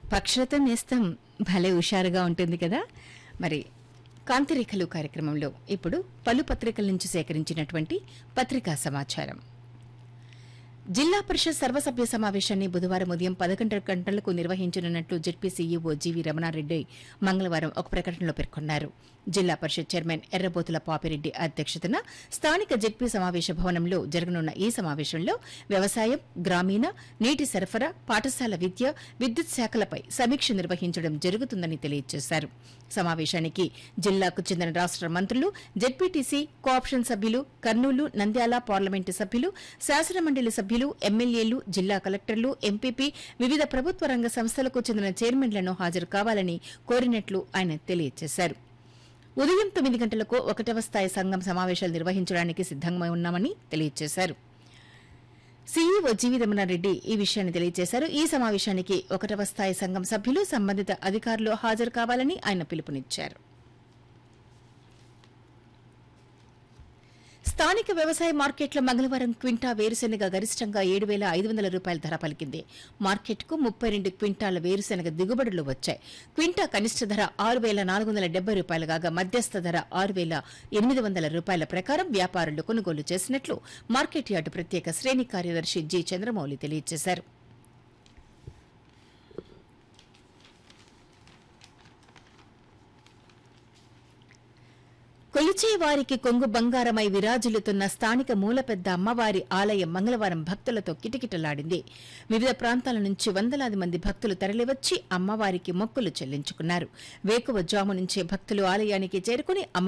పక్షులతో నేస్తం భలే హుషారుగా ఉంటుంది కదా మరి కాంతిరేఖలు కార్యక్రమంలో ఇప్పుడు పలు పత్రికల నుంచి సేకరించినటువంటి పత్రికా సమాచారం జిల్లా పరిషత్ సర్వసభ్య సమావేశాన్ని బుధవారం ఉదయం పదకొండు గంటలకు నిర్వహించనున్నట్లు జెడ్పీ సీఈఓ జీవీ రమణారెడ్డి మంగళవారం ఒక ప్రకటనలో పేర్కొన్నారు జిల్లా పరిషత్ చైర్మన్ ఎర్రబోతుల పాపిరెడ్డి అధ్యక్షతన స్థానిక జెడ్పీ సమావేశ భవనంలో జరగనున్న ఈ సమావేశంలో వ్యవసాయం గ్రామీణ నీటి సరఫరా పాఠశాల విద్య విద్యుత్ శాఖలపై సమీక్ష నిర్వహించడం జరుగుతుందని తెలియజేశారు సమావేశానికి జిల్లాకు చెందిన రాష్ట మంత్రులు జెడ్పీటీసీ కోఆప్షన్ సభ్యులు కర్నూలు నంద్యాల పార్లమెంటు సభ్యులు శాసనమండలి సభ్యులు ఎమ్మెల్యేలు జిల్లా కలెక్టర్లు ఎంపీపీ వివిధ ప్రభుత్వ రంగ సంస్థలకు చెందిన చైర్మన్లను హాజరు కావాలని కోరినట్లు ఆయన తెలియజేశారు ఉదయం తొమ్మిది గంటలకు ఒకటవ స్థాయి సంఘం సమావేశాలు నిర్వహించడానికి సిద్దంగా ఉన్నామని తెలియజేశారు సీఈఓ జీవి రమణారెడ్డి ఈ విషయాన్ని తెలియజేశారు ఈ సమావేశానికి ఒకటవ స్థాయి సంఘం సభ్యులు సంబంధిత అధికారులు హాజరు కావాలని ఆయన పిలుపునిచ్చారు స్థానిక వ్యవసాయ మార్కెట్లో మంగళవారం క్వింటా వేరుశెనగ గరిష్టంగా ఏడు వేల ఐదు వందల రూపాయల ధర పలికింది మార్కెట్కు ముప్పై రెండు క్వింటాల వేరుశెనగ దిగుబడులు వచ్చాయి క్వింటా కనిష్ట ధర ఆరు వేల నాలుగు వందల డెబ్బై రూపాయలు కాగా మధ్యస్థ ధర ఆరు వేల ఎనిమిది వందల రూపాయల ప్రకారం వ్యాపారులు కొనుగోలు చేసినట్లు మార్కెట్ యార్డు ప్రత్యేక శ్రేణి కార్యదర్శి జి చంద్రమౌళి తెలియజేశారు కొలిచే వారికి కొంగు బంగారమై విరాజిల్లుతున్న స్థానిక మూలపెద్ద అమ్మవారి ఆలయం మంగళవారం భక్తులతో కిటకిటలాడింది వివిధ ప్రాంతాల నుంచి వందలాది మంది భక్తులు తరలివచ్చి అమ్మవారికి మొక్కులు చెల్లించుకున్నారు వేకువ జాము నుంచే భక్తులు ఆలయానికి చేరుకుని అమ్మ